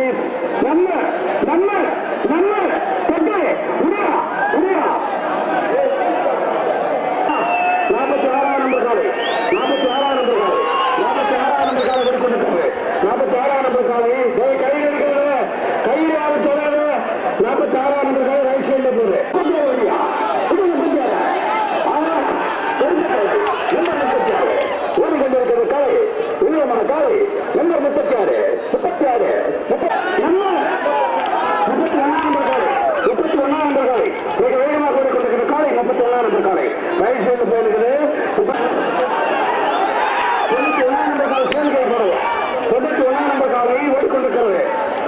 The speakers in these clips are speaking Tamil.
சதீஷ் நம்ம நம்ம நம்ம தொட்டு உடையா உடையா நாற்பத்தி ஆறாம் நம்பர் காலை நாற்பத்தி ஆறாம் நம்பர் காலை நாற்பத்தி ஆறாம் நம்பர் காலை வெளிக்கொண்டிருக்கிறது நாற்பத்தி ஆறாம் நம்பர் காலை ஏய், கையில் இருக்கிறது கையில் யாரும் சொல்லாது நாற்பத்தி ஆறாம் நம்பர் காலை ரைட் சைட்ல போகுது புதிய வழியா புதிய புதிய ஓடிக்கொண்டிருக்கிறது காலை உயரமான காலை நம்பர் முப்பத்தி ஆறு முப்பத்தி ஆறு நம்ம முப்பத்தி ஒன்னாம் நம்பர் காலை முப்பத்தி ஒன்னாம் நம்பர் காலை மிக வேகமாக ஓடிக்கொண்டிருக்கிற காலை முப்பத்தி ஒன்னாம் நம்பர் காலை ரைட் சைடு போயிருக்குது தொண்ணூத்தி ஒன்னாம் நம்பர் காலை சேர்ந்து போகிறது தொண்ணூத்தி ஒன்னாம் நம்பர் காலை ஓடிக்கொண்டிருக்கிறது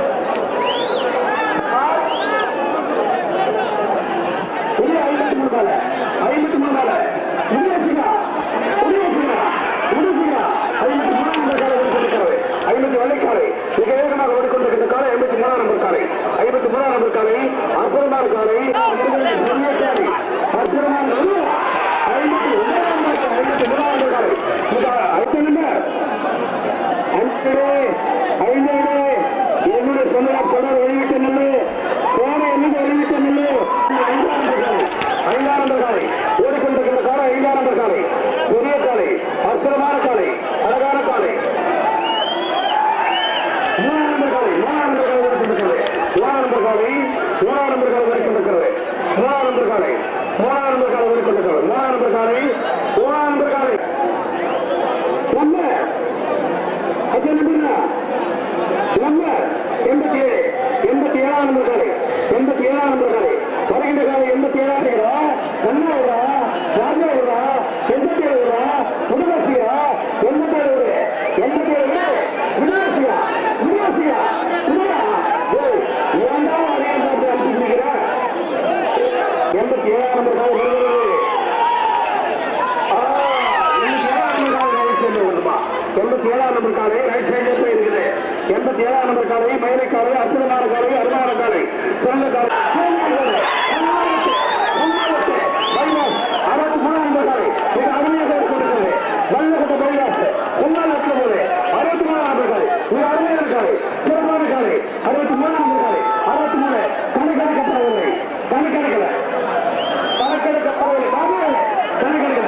புதிய ஐம்பத்தி மூணு காலை ஐம்பத்தி மூணு காலை முடியாச்சுங்க முடியாச்சுங்க முடிச்சுங்க ஐம்பத்தி மூணாம் நம்பர் காலை ஓடிக்கொண்டிருக்கிறது ஐம்பத்தி வெள்ளைக்காலை மிக வேகமாக ஓடிக்கொண்டிருக்கிற காலை ஐம்பத்தி மூணாம் நம்பர் காலை ஐம்பத்தி மூணாம் நம்பர் காலை அற்புதமான காலை பெரிய காலை அற்புதமான நல்ல ஐம்பத்தி ஒன்றாம் நம்பர் காலை, ஐம்பத்தி மூணாம் நம்பர் காலை மிக ஐந்து நம்பர் அஞ்சு ஐந்து என்னுடைய சொன்ன தொடர் வெளியிட்ட நெல்லு போன என்னது வெளியிட்ட நெல்லு ஐந்தாம் நம்பர் காலை ஓடிக்கொண்டிருக்கிற காலை ஐந்தாம் நம்பர் காலை பெரிய காலை அற்புதமான காலை அழகான காலை மூணாம் நம்பர் காலை மூணாம் நம்பர் காலை ஓடிக்கொண்டிருக்கிறது மூணாம் நம்பர் காலை மூணாம் நம்பர் காலை ஓடிக்கொண்டிருக்கிறது மூணாம் நம்பர் காலை மூணாம் நம்பர் காலை ஓடிக்கொண்டிருக்கிறது மூணாம் நம்பர் காலை மூணாம் நம்பர் காலை நம்ம அது நம்புறா நம்ம எண்பத்தி ஏழு எண்பத்தி ஏழாம் நம்பர் காலை எண்பத்தி ஏழாம் நம்பர் காலை வருகின்ற காலை எண்பத்தி ஏழாம் ரூபா கண்ணா ரூபா ராஜா ரூபா எண்பத்தி ஏழு ரூபா முருகாசியா எண்பத்தி ஏழு ரூபா எண்பத்தி ஏழு முருகாசியா முருகாசியா முருகா ஏய் ஏன்டா அதே பார்த்து அனுப்பிச்சிருக்கிற எண்பத்தி ஏழாம் நம்பர் காலை வருகிறது எண்பத்தி ஏழாம் நம்பர் காலை ரைட் சைட்ல போய் இருக்குது எண்பத்தி ஏழாம் நம்பர் காலை மயிலை காலை அற்புதமான காலை அருமான காலை சிறந்த காலை அறுபத்தி மூணாம் நம்பர் காலை மிக அருமையாக இருக்கிறது வல்லகட்ட பைலாஸ் உங்களால் இருக்க போது அறுபத்தி மூணாம் நம்பர் காலை மிக அருமையான காலை சிறப்பான காலை அறுபத்தி மூணாம் நம்பர் காலை அறுபத்தி மூணு கணக்கெடுக்கப்படவில்லை கணக்கெடுக்கல கணக்கெடுக்கப்படவில்லை பாபு கணக்கெடுக்கல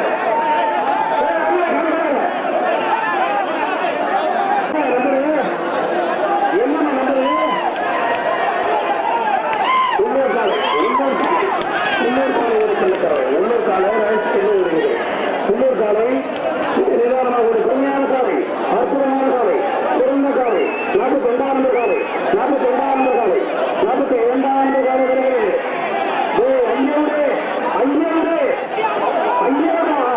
ஐயா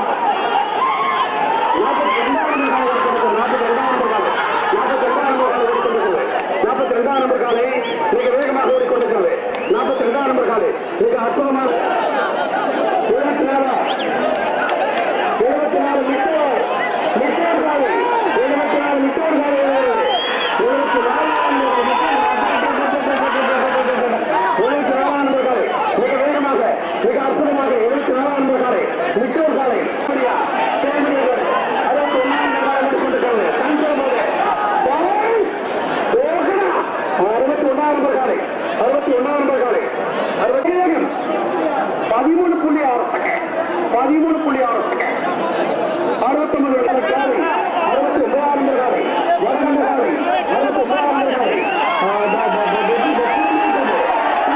நாற்பத்தி ரெண்டாம் நம்பர் காலை மிக வேகமாக ஓடிக்கொண்டிருக்கிறது நாற்பத்தி ரெண்டாம் நம்பர் காலை மிக அற்புதமாக இருபத்தி நாலு இருபத்தி நாலு மிட்டோர் மிட்டோர் காலை இருபத்தி நாலு மிட்டோர் காலை இருபத்தி நாலாம் இருபத்தி நாலாம் நம்பர் காலை மிக வேகமாக மிக அற்புதமாக இருபத்தி நாலாம் நம்பர் காலை மிட்டோர் காலை அப்படியா தேவையான அறுபத்தி ஒன்றாம் நம்பர் காலை ஓடிக்கொண்டிருக்கிறது தஞ்சோபோது அறுபத்தி ஒன்றாம் நம்பர் காலை அறுபத்தி ஒன்றாம் நம்பர் காலை அறுபத்தி வேகம் பதிமூணு புள்ளி ஆறு செகண்ட் பதிமூணு புள்ளி ஆறு செகண்ட் அறுபத்தி ஒன்பது காலை அறுபத்தி ஒன்பதாம் நம்பர் காலை வருகின்ற காலை அறுபத்தி ஒன்பதாம் நம்பர் காலை ஆ, பா, பா, பா, வெற்றி, வெற்றி,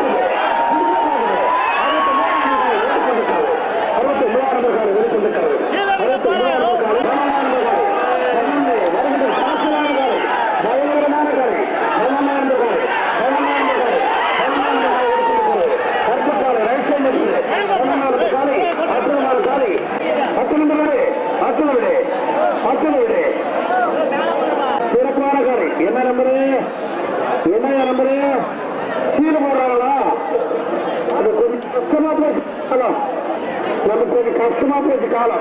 அறுபத்தி ஒன்பதாம் நம்பர் காலை வெளிக்கொண்டிருக்கிறது அறுபத்தி ஒன்பதாம் நம்பர் காலை பதினொன்றாம் நம்பர் காலை பதினொன்று வருகின்ற சாசனான காலை பயங்கரமான காலை பதினொன்றாம் நம்பர் காலை பதினொன்றாம் நம்பர் காலை பதினொன்றாம் நம்பர் காலை வெளிக்கொண்டிருக்கிறது கருப்பு காலை ரைட் சைடு இருக்குது பதினொன்றாவது காலை அற்புதமான காலை பத்து நம்பர் வீடு பத்து வீடு பத்து வீடு சிறப்பான காலை என்ன நம்பரு என்ன நம்பரு கீழே போடுறாங்களா அது கொஞ்சம் கஷ்டமா போச்சு காலம் நமக்கு கொஞ்சம் கஷ்டமா போச்சு காலம்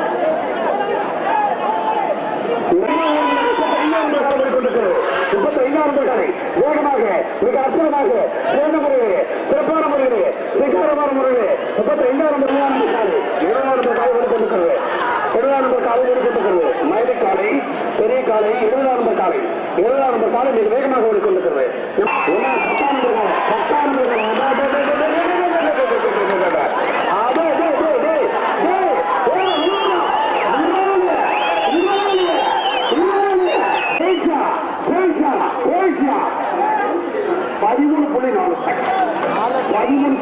முப்பத்தி ஐந்தாயிரம் ரூபாய் வேகமாக மிக அற்புதமாக சிறந்த முறையிலே சிறப்பான முறையிலே சிறப்பான முறையிலே முப்பத்தி ஐந்தாயிரம் ரூபாய் காலை இருபதாயிரம் ரூபாய் காலை கொடுத்திருக்கிறது இருபதாயிரம் ரூபாய் காலை கொடுத்திருக்கிறது மயிலை காலை பெரிய காலை இருபதாயிரம் ரூபாய் காலை இருபதாம் நம்பர் காலை மிக வேகமாக ஓடிக்கொண்டிருக்கிறது ஏன்னா, பத்தாம் நம்பர் காலை, பத்தாம் நம்பர் காலை, அடா, அடா, அடா, அடா, அடா, அடா, அடா, அடா, அடா, அடா. அடே, டேய், டேய், டேய், டேய், ஓடு, ஓடு, ஓடு, ஓடு, ஓடு. பேசா, பேசா, பேசா. பதிமூணு புள்ளி நாலு பதிமூணு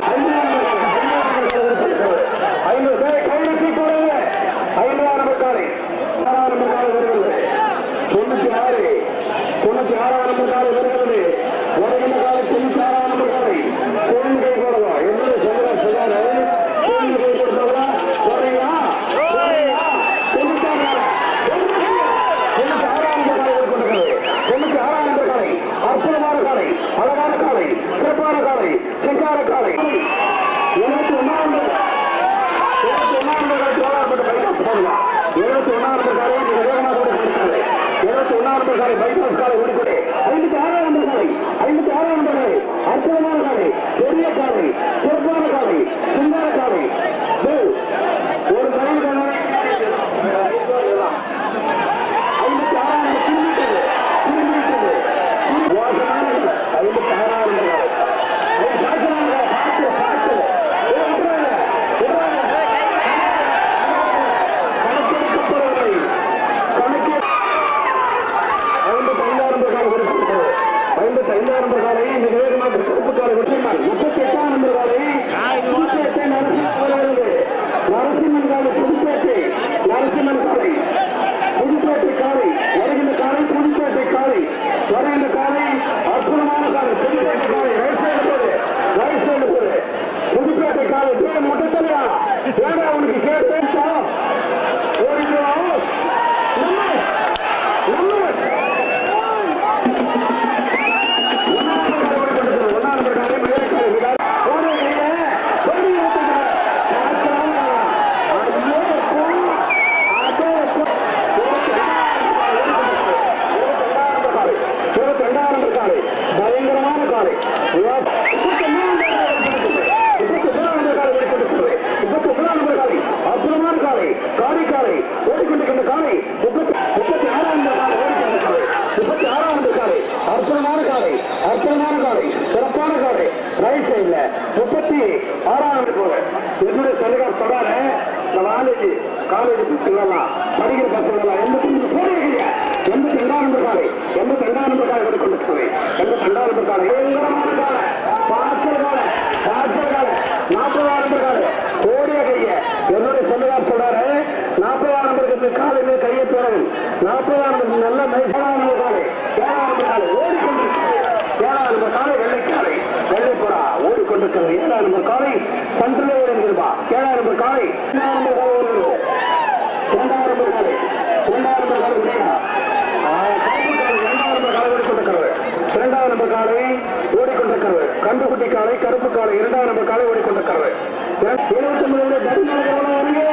ஐந்து பேர் கையெழுத்தி கூடாது ஐந்தாம் நம்பர் காலை ஆறாம் நம்பர் காலை வருகிறது தொண்ணூத்தி ஆறு தொண்ணூத்தி ஆறாம் நம்பர் காலை வருகிறது வருகின்ற காலை தொண்ணூத்தி ஆறாம் நம்பர் காலை தொழில் கை போடவா என்னுடைய சொல்ற சொல்றாரு தொழில் கை கொடுத்தவரா போறீங்களா போறீங்களா தொண்ணூத்தி ஆறு தொண்ணூத்தி ஆறாம் நம்பர் காலை கொண்டிருக்கிறது தொண்ணூத்தி ஆறாம் நம்பர் காலை அற்புதமான காலை அழகான காலை சிறப்பான காலை செங்கார காலை இருபத்தி ஒன்னாம் நம்பர் இருபத்தி ஒன்னாம் நம்பர் ஜோலார்பட்டு பைபாஸ் போகலாம் இருபத்தி ஒன்னாம் நம்பர் காலை மிக வேகமாக ஓடிக்கொண்டிருக்கிறது இருபத்தி ஒன்னாம் நம்பர் காலை பைபாஸ் காலை ஓடிக்கொண்டு ஐம்பத்தி ஆறாம் நம்பர் காலை ஐம்பத்தி ஆறாம் நம்பர் காலை அற்புதமான காலை பெரிய காலை சிறப்பான காலை சிங்கார காலை டேய், ஒரு கையில் காலை ஐம்பத்தி ஆறாம் நம்பர் திரும்பிட்டது திரும்பிட்டது மோசமான காலை. ஐம்பத்தி ஆறாம் நம்பர் காலை ஐய், பார்க்கலாங்க, பார்த்து, பார்த்து. ஏய், விட்றாங்க, விட்றாங்க. கணக்கெடுக்கப்படவில்லை. கணக்கெடு ஐம்பத்தி ஐந்தாயிரம் ரூபாய் காலை கொடுக்கிறது ஐம்பத்தி ஐந்தாயிரம் ரூபாய் காலை மிக வேகமாக கருப்பு காலை கொடுத்திருந்தார் முப்பத்தி எட்டாம் நம்பர் காலை புதுப்பேட்டை நரசிம்மன் வருகிறது நரசிம்மன் காலை புதுப்பேட்டை நரசிம்மன் காலை புதுப்பேட்டை காலை வருகின்ற காலை புதுப்பேட்டை காலை வருகின்ற காலை அற்புதமான காலை புதுப்பேட்டை காலை ரைட் சைடு போது ரைட் சைடு போது புதுப்பேட்டை காலை பேர் முட்டத்தலையா ஏடா உனக்கு கேட்டா ஓடிக்கிறோம் நம்ம நம்ம பயங்கரமான காலை அற்புதமான காலை காலை காலை ஓடிக்கொண்டிருக்கின்ற காலை முப்பத்தி முப்பத்தி ஆறாம் காலை ஓடிக்கொண்டிருக்கிற காலை முப்பத்தி ஆறாம் காலை அற்புதமான காலை அற்புதமான காலை சிறப்பான காலை ரைட் சைடுல முப்பத்தி ஆறாம் போல என்னுடைய சொல்லுகார் சொல்றாரு இந்த காலேஜ் காலேஜ் பசங்களாம் படிக்கிற பசங்களாம் எண்பத்தி மூணு போடுறீங்க எண்பத்தி ரெண்டாம் நம்பர் காலை எண்பத்தி ரெண்டாம் நம்பர் காலை கொண்டிருக்கிறது எண்பத்தி ரெண்டாம் நம்பர் காலை பயங்கரமான காலை பாய்ச்சல் காலை பாய்ச்சல் காலை நாற்பதாம் நம்பர் காலை ஓடிய கைய என்னுடைய சொல்லுகார் சொல்றாரு நாற்பதாம் நம்பருக்கு காலையிலே கையை பெறவும் நாற்பதாம் நம்பர் நல்ல மைசான நம்பர் காலை ஏழாம் நம்பர் காலை ஓடிக்கொண்டிருக்கிறது ஏழாம் நம்பர் காலை வெள்ளைக்காலை வெள்ளைப்புறா ஓடிக்கொண்டிருக்கிறது ஏழாம் நம்பர் காலை பன்றிலே ஓடுகிறா ஏழாம் நம்பர் காலை இரண்டாம் நம்பர் காலை ஓடுகிறது இரண்டாம் நம்பர் காலை இரண்டாம் நம்பர் காலை விடையா இரண்டாம் நம்பர் காலை ஓடிக்கொண்டிருக்கிறது இரண்டாம் நம்பர் காலை ஓடிக்கொண்டிருக்கிறது கண்டுகுட்டி காலை கருப்பு காலை இரண்டாம் நம்பர் காலை ஓடிக்கொண்டிருக்கிறது இருபத்தி ஒன்பது தடிமலை எவ்வளவு வருங்க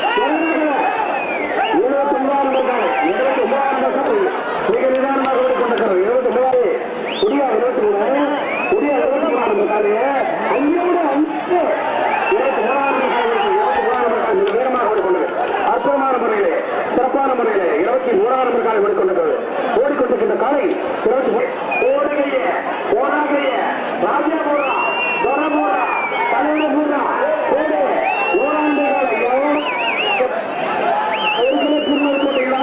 இருபத்தி ஒன்பதாம் நம்பர் காலை இருபத்தி ஒன்பதாம் நம்பர் காலை மிக நிதானமாக ஓடிக்கொண்டிருக்கிறது இருபத்தி ஒன்பதாவது புதியா இருபத்தி மூணு புதிய இருபத்தி மூணாம் நம்பர் காலையே ஐயோட அஞ்சு இருபத்தி மூணாம் நம்பர் காலை இருபத்தி மூணாம் நம்பர் காலை மிக வேகமாக ஓடிக்கொண்டது அற்புதமான முறையிலே சிறப்பான முறையிலே இருபத்தி மூணாம் நம்பர் காலை ஓடிக்கொண்டிருக்கிறது ஓடிக்கொண்டிருக்கின்ற காலை இருபத்தி மூணு ஓடுகைய ஓடாகைய ராஜா போடா தொர போடா தலையில போடா ஓடு ஓடாண்டு காலை ஏற்கனவே திருநூறு போட்டீங்களா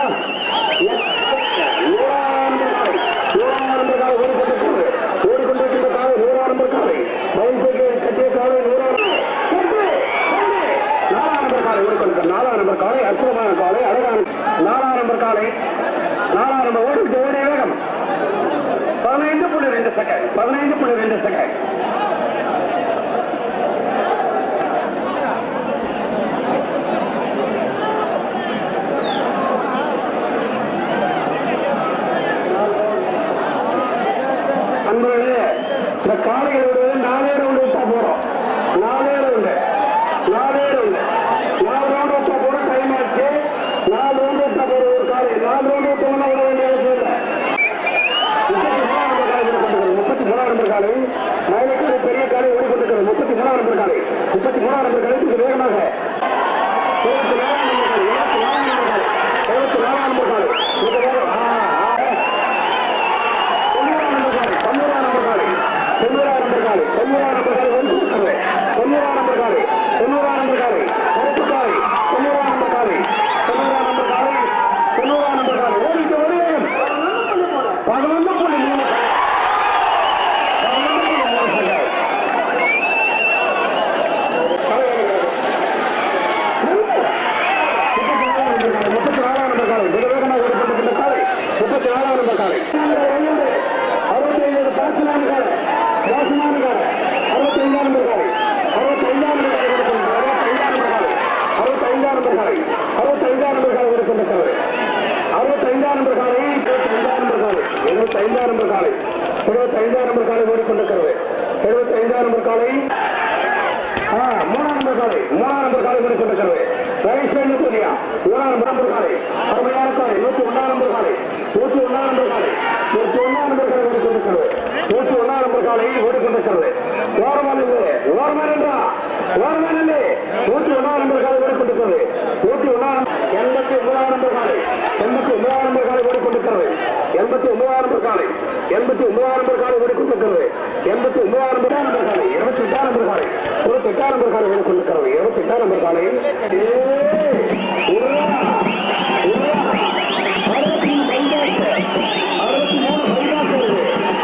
நூறாம் காலை நூறாம் நம்பர் காலை ஓடிக்கொண்டிருக்கிறது ஓடிக்கொண்டிருக்கின்ற காலை நூறாம் நம்பர் காலை பைசைக்கு கட்டிய காலை நூறாம் கட்டு, கட்டு. நாலாம் நம்பர் காலை ஓடிக்கொண்டிருக்கிற நாலாம் நம்பர் காலை அற்புதமான காலை அழகான நாலாம் நம்பர் காலை நாலாம் நம்பர் ஓடிவிட்டு ஓடிய வேகம் பதினைந்து புள்ளி ரெண்டு செகண்ட் பதினைந்து புள்ளி ரெண்டு செகண்ட் அன்பர்களே இந்த காளைகளோட நாலே ரவுண்டு விட்டா போறோம் நாலே ரவுண்டு நாலே ரவுண்டு நாலு ரவுண்டு விட்டா போற டைம் ஆச்சு நாலு ரவுண்டு விட்டா போற ஒரு காலை நாலு ரவுண்டு விட்டோம்னா விட வேண்டிய அவசியம் இல்லை முப்பத்தி மூணாம் நம்பர் காலை மயிலக்காலை பெரிய காலை ஓடிக்கொண்டிருக்கிறது முப்பத்தி மூணாம் நம்பர் காலை முப்பத்தி மூணாம் நம்பர் காலை மிக வேகமாக இருபத்தி நாலாம் நம்பர் காலை இருபத்தி நாலாம் நம்பர் காலை இருபத்தி நாலாம் நம்பர் காலை மிக வேகம் ஆ, ஆ. ஐந்தாம் நம்பர் காலை எழுபத்தி ஐந்தாம் நம்பர் காலை ஓடிக்கொண்டிருக்கிறது எழுபத்தி ஐந்தாம் நம்பர் காலை ஆ, மூணாம் நம்பர் காலை மூணாம் நம்பர் காலை ஓடிக்கொண்டிருக்கிறது ரைட் புதியா மூணாம் நம்பர் காலை அருமையான காலை நூத்தி ஒன்னாம் நம்பர் காலை நூத்தி ஒன்னாம் நம்பர் காலை நூத்தி ஒன்னாம் நம்பர் காலை ஓடிக்கொண்டிருக்கிறது நூத்தி ஒன்னாம் நம்பர் காலை ஓடிக்கொண்டிருக்கிறது ஓரமான ஓரமான என்றா ஓரமான நூத்தி ஒன்னாம் நம்பர் காலை ஓடிக்கொண்டிருக்கிறது நூத்தி ஒன்னாம் எண்பத்தி ஒன்பதாம் நம்பர் காலை எண்பத்தி ஒன்பதாம் நம்பர் காலை ஓடிக்கொண்டிருக்கிறது எண்பத்தி ஒன்பதாம் நம்பர் காலை எண்பத்தி ஒன்பதாம் நம்பர் காலை ஓடிக்கொண்டிருக்கிறது எண்பத்தி ஒன்பதாம் நம்பர் நம்பர் காலை இருபத்தி எட்டாம் நம்பர் காலை இருபத்தி எட்டாம் நம்பர் காலை ஓடிக்கொண்டிருக்கிறது இருபத்தி எட்டாம் நம்பர் காலை ஏய், உர்ரா, உர்ரா. அறுபத்தி மூணு பைசாசு. அறுபத்தி மூணு பைசாசு வருது.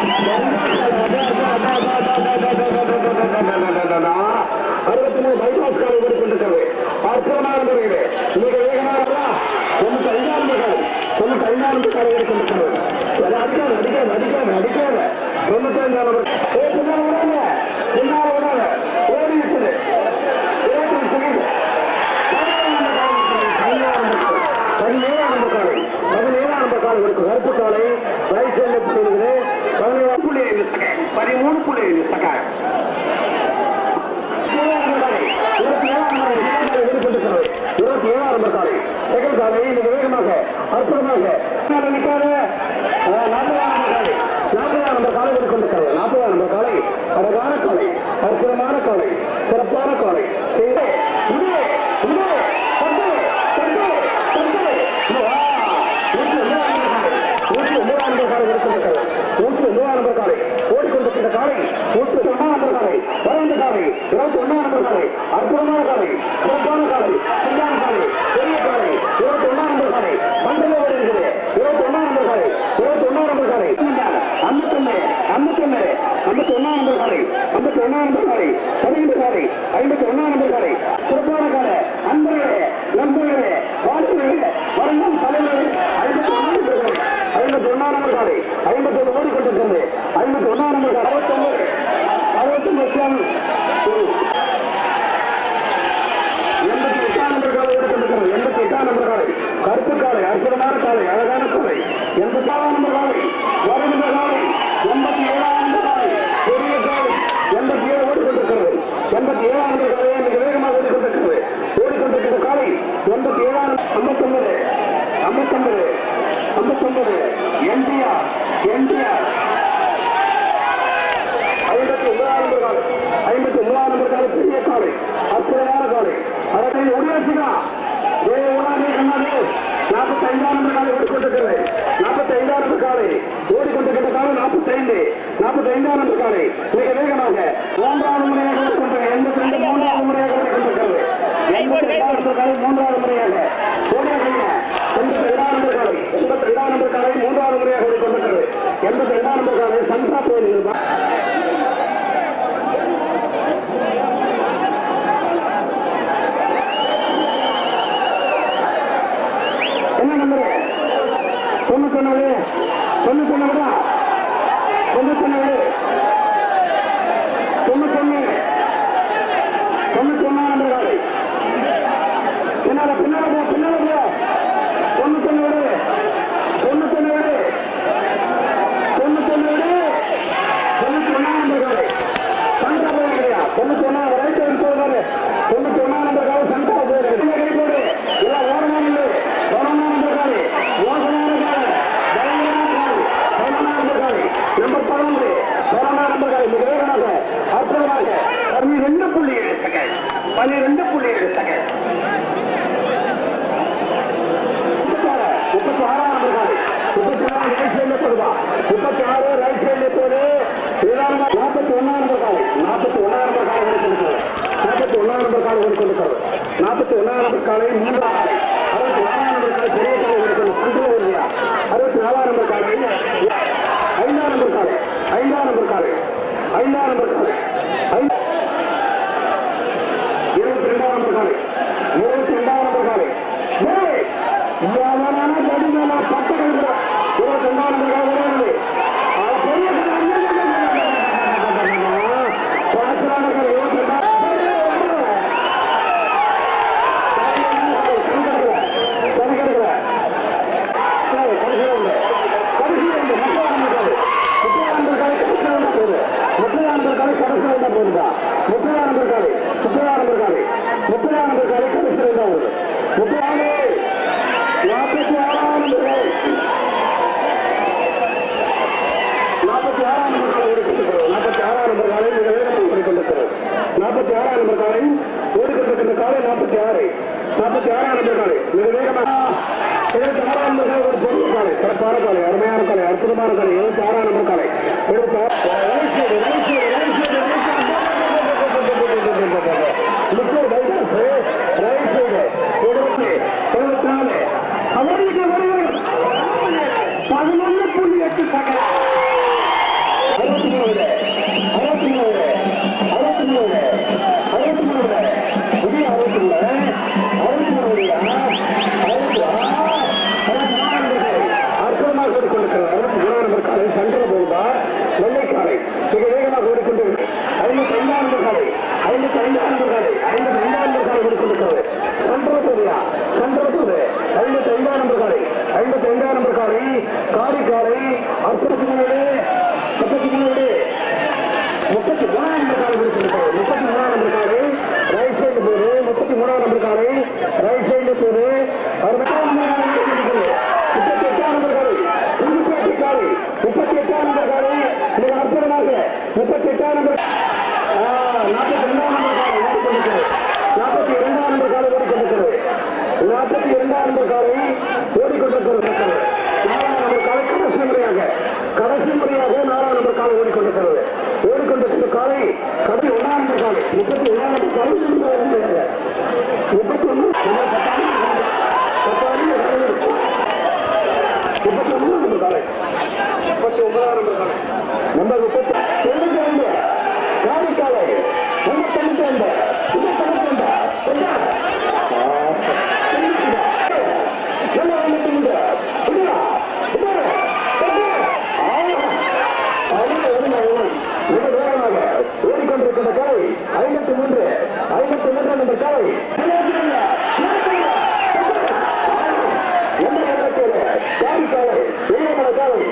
அறுபத்தி மூணு பைபாஸ் காலை ஓடிக்கொண்டிருக்கிறது அற்புதமான முறையில் மிக வேகமாக தொண்ணூத்தி ஐந்தாம் காலை தொண்ணூத்தி ஐந்தாம் காலை ஓடிக்கொண்டிருக்கிறது அது அடிக்காது அடிக்காது அடிக்காது அடிக்காத தொண்ணூத்தி ஐந்தாம் நம்பர் ஏ பின்னால் விடாத பின்னால் விடாத ஓடி இருக்குது ஓடி இருக்குது பதினேழாம் நம்பர் காலை பதினேழாம் நம்பர் காலை இருக்கு கருப்பு காலை ரைட் சைடில் போயிருக்குது பதினேழாம் புள்ளி ஐந்து சகை பதிமூணு புள்ளி ஐந்து சகை இருபத்தி ஏழாம் நம்பர் வெளிக்கொண்டிருக்கிறது இருபத்தி ஏழாம் நம்பர் காலை செகண்ட் காலை மிக வேகமாக அற்புதமாக நிற்காத நாற்பதாம் நம்பர் காலை நாற்பதாம் நம்பர் காலை வெளிக்கொண்டிருக்கிறது நாற்பதாம் நம்பர் காலை அழகான காலை அற்புதமான காலை சிறப்பான காலை இது, இது, இது, பத்து, பத்து, பத்து. வா. நூற்றி ஒன்பதாம் நம்பர் காலை. நூற்றி ஒன்பதாம் நம்பர் காலை வெளிக்கொண்டிருக்கிறது நூற்றி ஒன்பதாம் நம்பர் காலை ஓடிக்கொண்டிருக்கிற காலை நூற்றி ஒன்றாம் நம்பர் காலை வளர்ந்த காலை இருபத்தி ஒன்றாம் நம்பர் காலை அற்புதமான காலை சிறப்பான காலை சிங்கான காலை பெரிய காலை இருபத்தி ஒன்றாம் நம்பர் காலை பந்தல வருகிறது இருபத்தி ஒன்றாம் நம்பர் காலை இருபத்தி ஒன்றாம் நம்பர் காலை ஐம்பத்தொன்னு ஐம்பத்தொன்னு ஐம்பத்தி ஒன்றாம் நம்பர் காலை ஐம்பத்தி ஒன்றாம் நம்பர் காலை பதினைந்து காலை ஐம்பத்தி ஒன்றாம் நம்பர் காலை சிறப்பான காலை அன்பர்களே நண்பர்களே வாழ்த்துகளே வரணும் தலைவர்களே ஐம்பத்தி ஒன்றாம் நம்பர் காலை ஐம்பத்தி ஒன்றாம் நம்பர் காலை ஐம்பத்தி ஒன்று ஓடிக்கொண்டிருக்கிறது ஐம்பத்தி ஒன்றாம் நம்பர் காலை அறுபத்தொன்பது அறுபத்தொன்பது எண்பத்தி எட்டாம் நம்பர் காலை ஓடிக்கொண்டிருக்கிறது எண்பத்தி எட்டாம் நம்பர் காலை கருப்பு காலை அற்புதமான காலை அழகான காலை எண்பத்தாறாம் நம்பர் காலை வருகின்ற காலை எண்பத்தி ஏழாம் நம்பர் காலை பெரிய காலை எண்பத்தி ஏழு ஓடிக்கொண்டிருக்கிறது எண்பத்தி ஏழாம் நம்பர் காலையை மிக வேகமாக ஓடிக்கொண்டிருக்கிறது ஓடிக்கொண்டிருக்கிற காலை எண்பத்தி ஏழாம் ஐம்பத்தொன்பது ஐம்பத்தொன்பது ஐம்பத்தொன்பது என்டிஆர் என்டிஆர் ஐம்பத்தி ஒன்பதாம் நம்பர் காலை ஐம்பத்தி ஒன்பதாம் நம்பர் காலை பெரிய காலை அற்புதமான காலை அதனை உருவாக்கினா ஏ உணாமே கண்ணாடி நாற்பத்தி ஐந்தாம் நம்பர் காலை ஓடிக்கொண்டிருக்கிறது நாற்பத்தி ஐந்தாம் நம்பர் காலை ஓடிக்கொண்டிருக்கிற காலை நாற்பத்தி ஐந்து நாற்பத்தி ஐந்தாம் நம்பர் காலை மிக வேகமாக மூன்றாவது முறையாக ஓடிக்கொண்டிருக்கிறது எண்பத்தி ரெண்டு மூன்றாவது முறையாக ஓடிக்கொண்டிருக்கிறது எண்பத்தி ரெண்டாம் நம்பர் காலை மூன்றாவது முறையாக ஓடியாக எண்பத்தி ரெண்டாம் நம்பர் காலை எண்பத்தி ரெண்டாம் நம்பர் காலை மூன்றாவது முறையாக ஓடிக்கொண்டிருக்கிறது எண்பத்தி ரெண்டாம் நம்பர் காலை சந்திரா கோயில் என்ன நம்பரு தொண்ணூத்தி ஒண்ணு தொண்ணூத்தி ஒண்ணு தொண்ணூத்தி ஒண்ணு தொண்ணூத்தி ஒண்ணு தொண்ணூத்தி ஒண்ணாம் நம்பர் காலை பின்னால பின்னால போ பின்னால போ தொண்ணூத்தி ஒண்ணு விடு தொண்ணூத்தி ஒண்ணு விடு தொண்ணூத்தி ஒண்ணு விடு தொண்ணூத்தி ஒண்ணாம் நம்பர் காலை சண்டா போயிருக்கியா தொண்ணூத்தி ஒண்ணாம் ரைட் சைடு போகிறாரு தொண்ணூத்தி ஒண்ணாம் நம்பர் காலை சண்டா போயிருக்கு கை போடு இல்ல ஓரமான இல்லை ஓரமான நம்பர் காலை மோசமான காலை பயங்கரமான காலை பயங்கரமான நம்பர் காலை நம்பர் பதினொன்று ஓரமான நம்பர் காலை மிக வேகமாக அற்புதமாக பன்னிரெண்டு புள்ளி ஏழு செகண்ட் பன்னிரெண்டு புள்ளி ஏழு செகண்ட் முப்பத்தி ஆறாம் நம்பர் காலை முப்பத்தி ஆறு ரைட் சைடில் போடுவா முப்பத்தி ஆறு ரைட் சைடில் போடு நிதானமா நாற்பத்தி ஒன்னாம் நம்பர் காலை நாற்பத்தி ஒன்னாம் நம்பர் காலை ஓடிக்கொண்டிருக்கிறது நாற்பத்தி ஒன்னாம் நம்பர் காலை ஓடிக்கொண்டிருக்கிறது நாற்பத்தி ஒன்னாம் நம்பர் காலை மூன்றாம் காலை அறுபத்தி நாலாம் நம்பர் காலை பெரிய காலை ஓடிக்கொண்டு சண்டை வருகியா அறுபத்தி நாலாம் நம்பர் காலை ஐந்தாம் நம்பர் காலை ஐந்தாம் நம்பர் காலை ஐந்தாம் நம்பர் காலை ஐந்து இருபத்தி ரெண்டாம் நம்பர் காலை இருபத்தி ரெண்டாம் நம்பர் காலை ஏய், எவனான கடி மேல பட்டு கிடக்குறா. இருபத்தி ரெண்டாம் நம்பர் காலை விளையாடுது. அது பெரிய கடி. பாத்திரான காலை, இருபத்தி ரெண்டாம் கடி கிடக்குற. கடி கிடக்குற. ஏய், கடைசியில உண்டு. கடைசியில உண்டு. முப்பதாம் நம்பர் காலை. ஆறு நாற்பத்தி ஆறாம் நம்பர் காலை மிக வேகமாக எழுபத்தி ஆறாம் நம்பர் காலை ஒரு பெரிய காலை சிறப்பான காலை அருமையான காலை அற்புதமான காலை எழுபத்தி ஆறாம் நம்பர் காலை எழுபத்தி ஆறு right side, right side, right side, right side. முப்பது பைபாஸ், ரைட் சைடு, எழுபத்தி, எழுபத்தி நாலு. அவருக்கு வருவது பதினொன்று புள்ளி எட்டு சக்கரம் அறுபத்தி மூணு அறுபத்தி மூணு அறுபத்தி மூணு அறுபத்தி மூணு புதிய அறுபத்தி மூணு அறுபத்தி மூணு அறுபத்தி அற்புதமாக ஓடிக்கொண்டிருக்கிறது அறுபத்தி மூணாம் நம்பர் காலை சென்ற போகுதா வெள்ளைக்காலை மிக வேகமாக ஓடிக்கொண்டிருக்கிறது ஐம்பத்தி ஐந்தாம் நம்பர் காலை ஐம்பத்தி ஐந்தாம் நம்பர் காலை ஐம்பத்தி ஐந்தாம் நம்பர் காலை ஓடிக்கொண்டிருக்கிறது சென்ற போதியா சென்ற போது ஐம்பத்தி ஐந்தாம் நம்பர் காலை ஐம்பத்தி ஐந்தாம் நம்பர் காலை காரி காலை அற்புதத்தினோடு முப்பத்தி முப்பத்தி மூணாம் நம்பர் காலை கொடுத்திருக்கிறது முப்பத்தி மூணாம் நம்பர் காலை ரைட் சைடு போது முப்பத்தி மூணாம் நம்பர் காலை ரைட் சைடு போது முப்பத்தி எட்டாம் நம்பர் காலை புதுப்பேட்டை காலை முப்பத்தி எட்டாம் நம்பர் காலை மிக அற்புதமாக முப்பத்தி எட்டாம் நம்பர் நாற்பத்தி ரெண்டாம் நம்பர் காலை ஓடிக்கொண்டிருக்கிறது நாற்பத்தி இரண்டாம் நம்பர் காலை ஓடிக்கொண்டிருக்கிறது நாற்பத்தி இரண்டாம் நம்பர் காலை ஓடிக்கொண்டிருக்கிறது நாலாம் நம்பர் காலை கடைசி முறையாக கடைசி முறையாக நாலாம் நம்பர் காலை ஓடிக்கொண்டிருக்கிறது ஓடிக்கொண்டிருக்கிற காலை கடை ஒன்றாம் நம்பர் காலை முப்பத்தி ஒன்றாம் நம்பர் காலை முப்பத்தி ஒன்று முப்பத்தி ஒன்பதாம் நம்பர் காலை முப்பத்தி ஒன்பதாம் நம்பர் காலை நம்பர் முப்பத்தி தொண்ணூத்தி ஐந்து காலை காலை நம்பர் தொண்ணூத்தி ஐந்து நம்பர் தொண்ணூத்தி ஓடிக்கொண்டிருக்கின்ற காலை ஐம்பத்தி மூன்று ஐம்பத்தி மூன்று நம்பர் காலை காலை காலை வீரமல காலை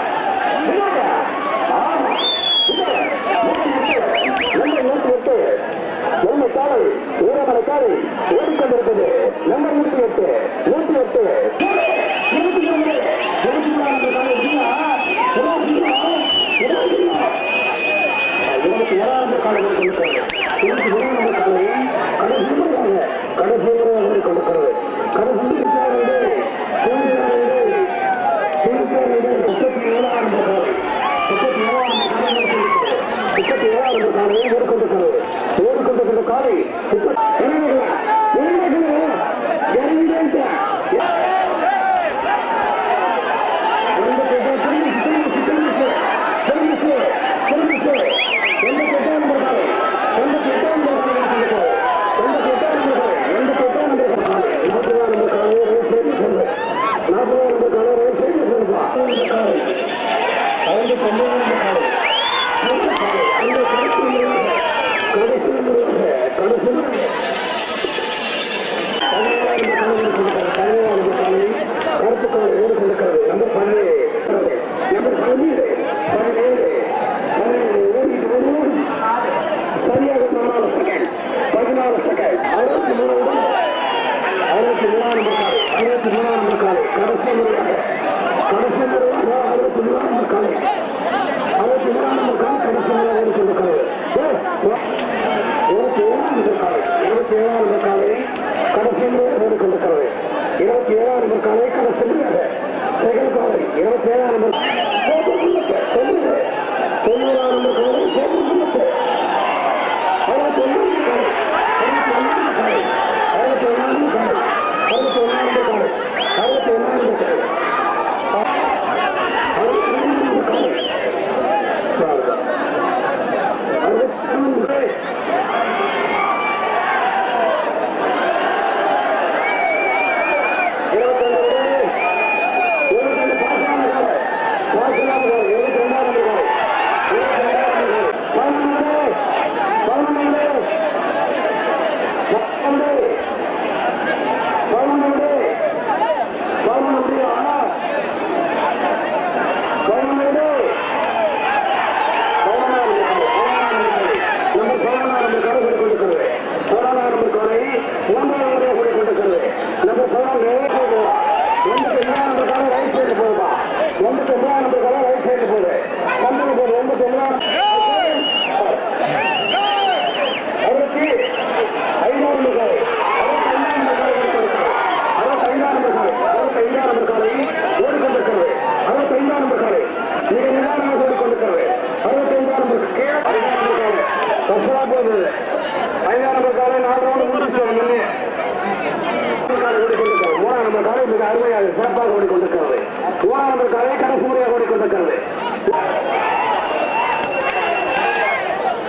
நூற்றி எட்டு என்ன காலை வீரமலை காலை ஓடிக்கொண்டிருப்பது நம்பர் நூற்றி எட்டு நூற்றி எட்டு இருபத்தி மூணு இருபத்தி மூணாம் காலை இருபத்தி ஏழாம் காலை ஓடிக்கொண்டிருக்கிறது இருபத்தி மூணாம் காலை கடைசி முறையாக கடைசி முறையாக ஓடிக்கொண்டிருக்கிறது கடைசி முறையாக முப்பத்தி ஏழாம் காலை முப்பத்தி ஏழாம் காலை முப்பத்தி ஏழாம் காலை ஓடிக்கொண்டிருக்கிறது ஓடிக்கொண்டிருக்கிற காலை சரியாக பதினாலு செகண்ட் பதினாலு செகண்ட் அறுபத்தி மூணு அறுபத்தி மூணாம் நம்பர் காலை அறுபத்தி மூணாம் நம்பர் காலை கடைசி முறையாக கடைசி முறையாக அறுபத்தி மூணாம் நம்பர் காலை அறுபத்தி மூணாம் நம்பர் காலை கடைசி முறையாக இருக்கின்றது இருபத்தி ஏழாம் நம்பர் காலை இருபத்தி ஏழாம் நம்பர் காலை கடைசி முறையாக ஓடிக்கொண்டிருக்கிறது இருபத்தி ஏழாம் நம்பர் காலை கடைசி முறையாக செகண்ட் காலை இருபத்தி ஏழாம் நம்பர் தொண்ணூறு தொண்ணூறாம் நம்பர் காலை தொண்ணூறு அறுபத்தி ஒன்றாம் காலை அறுபத்தி ஒன்றாம் காலை அறுபத்தி ஒன்றாம் காலை அறுபத்தி ஒன்றாம் காலை அறுபத்தி ஒன்றாம் காலை அறுபத்தி ஒன்றாம் காலை அறுபத்தி ஒன்றாம் காலை இருபத்தி ரெண்டு இருபத்தி ரெண்டு பாசான காலை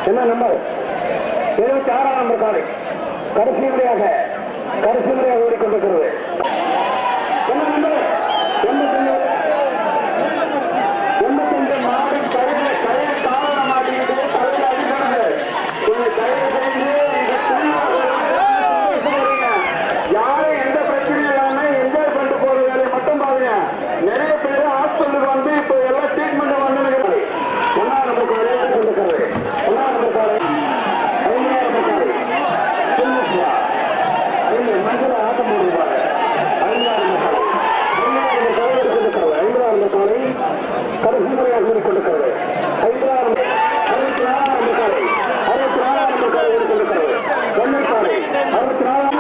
என்ன நம்பர் இருபத்தி ஆறாம் நம்பர் காலை கடைசி முறையாக கடைசி முறையாக ஓடிக்கொண்டிருக்கிறது என்ன நம்பர் எண்பத்தஞ்சு எண்பத்தஞ்சு மாடு கயிறு கயிறு காவல மாட்டேங்குது கயிறு அடிக்கிறது கொஞ்சம் கயிறு செய்து இந்த துணியை யாரும் எந்த பிரச்சனையும் இல்லாம என்ஜாய் பண்ணிட்டு போற வேலையை மட்டும் பாருங்க நிறைய பேர் ஹாஸ்பிட்டலுக்கு வந்து இப்போ எல்லாம் ட்ரீட்மெண்ட் வந்து ஒன்னாம் நம்பர் காலை கொண்டிருக்கிறது ஒன்னாம் நம்பர் காலை ஐந்தாம் நம்பர் காலை சின்னப்பா. இல்லை, மஞ்சள் ஆட்டம் போடுவாங்க ஐந்தாம் நம்பர் காலை ஐந்தாம் நம்பர் காலை கொண்டிருக்கிறது ஐந்தாம் நம்பர் காலை கடைசி முறையாக கொண்டிருக்கிறது ஐந்தாம் நம்பர் அறுபத்தி நாலாம் நம்பர் காலை அறுபத்தி நாலாம் நம்பர் காலை கொண்டிருக்கிறது ஒன்றை காலை அறுபத்தி நாலாம்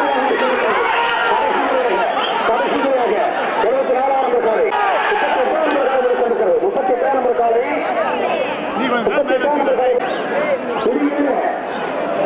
கடைசி முறையாக இருபத்தி நாலாம் நம்பர் காலை முப்பத்தி எட்டாம் நம்பர் காலை முப்பத்தி எட்டாம் நம்பர் காலை முப்பத்தி எட்டாம் நம்பர் காலை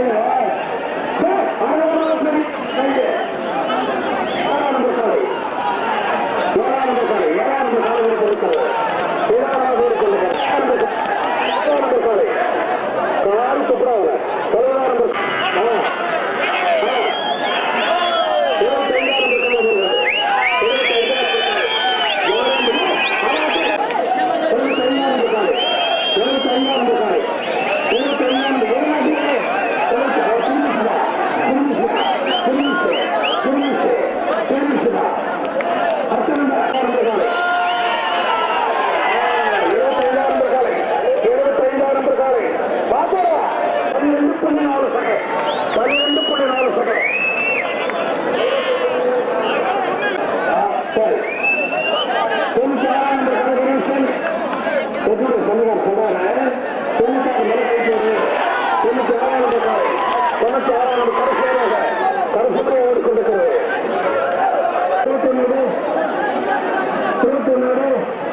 ஓடிக்கொண்டிருக்கிறது இருபத்தி ஒன்று இருபத்தி ஒன்று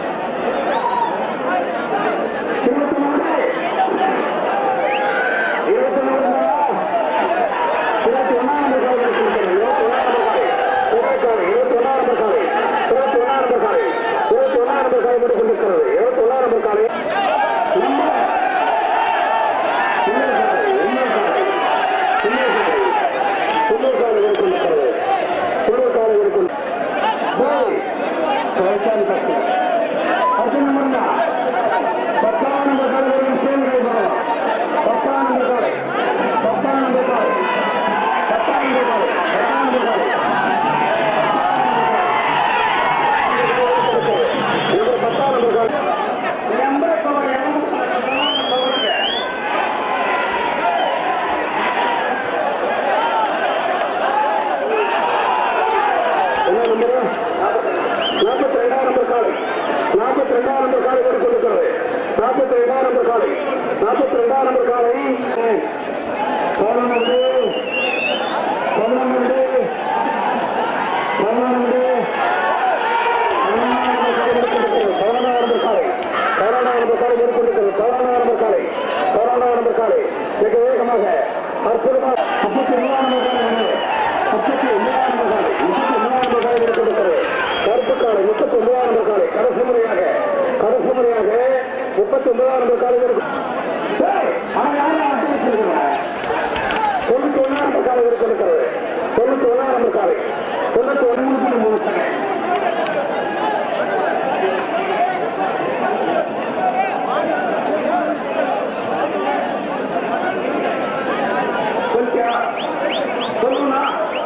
இருபத்தி மூணு இருபத்தி மூணு இருபத்தி ஒன்னாம் காலை இருபத்தி ஒன்னாம் காலை இருபத்தி ஒன்னாம் காலை இருபத்தி ஒன்னாம் காலை இருபத்தி ஒன்னாம் காலை முடிக்கொண்டிருக்கிறது இருபத்தி ஒன்னாம் காலை நம்ம என்ன நம்பர் நாற்பத்தி ரெண்டாம் நம்பர் காலை நாற்பத்தி ரெண்டாம் நம்பர் காலை ஓடிக்கொண்டிருக்கிறது நாற்பத்தி ரெண்டாம் நம்பர் காலை நாற்பத்தி ரெண்டாம் நம்பர் காலை பதினொன்று பதினொன்று பதினொன்று பதினொன்றாம் நம்பர் காலை பதினொன்றாம் நம்பர் காலை ஓடிக்கொண்டிருக்கிறது பதினொன்றாம் நம்பர் காலை பதினொன்றாம் நம்பர் காலை மிக வேகமாக அற்புதமாக முப்பத்தி மூணாம் நம்பர் காலை முப்பத்தி ஒன்பதாம் நம்பர் காலை முப்பத்தி ஒன்பதாம் நம்பர் காலை ஓடிக்கொண்டிருக்கிறது கருப்பு காலை முப்பத்தி ஒன்பதாம் நம்பர் காலை கடைசி முறையாக கடைசி முறையாக முப்பத்தி ஒன்பதாம் நம்பர் காலை இருக்கும் தொண்ணூத்தி ஒன்னாம் நம்பர் காலை இருக்கிறது தொண்ணூத்தி ஒன்னாம் நம்பர் காலை தொண்ணூத்தி ஒன்று மூணு செகண்ட் கொஞ்சம் சொல்லுண்ணா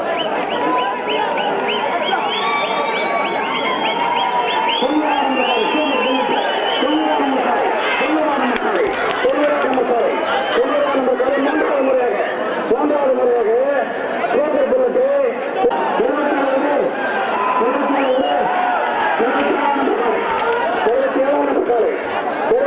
மூன்றாவது முறையாக புரோக்கர் பிறகு இருபத்தி ஏழு இருபத்தி ஏழு இருபத்தி ஏழாம் காலை இருபத்தி ஏழாம் காலை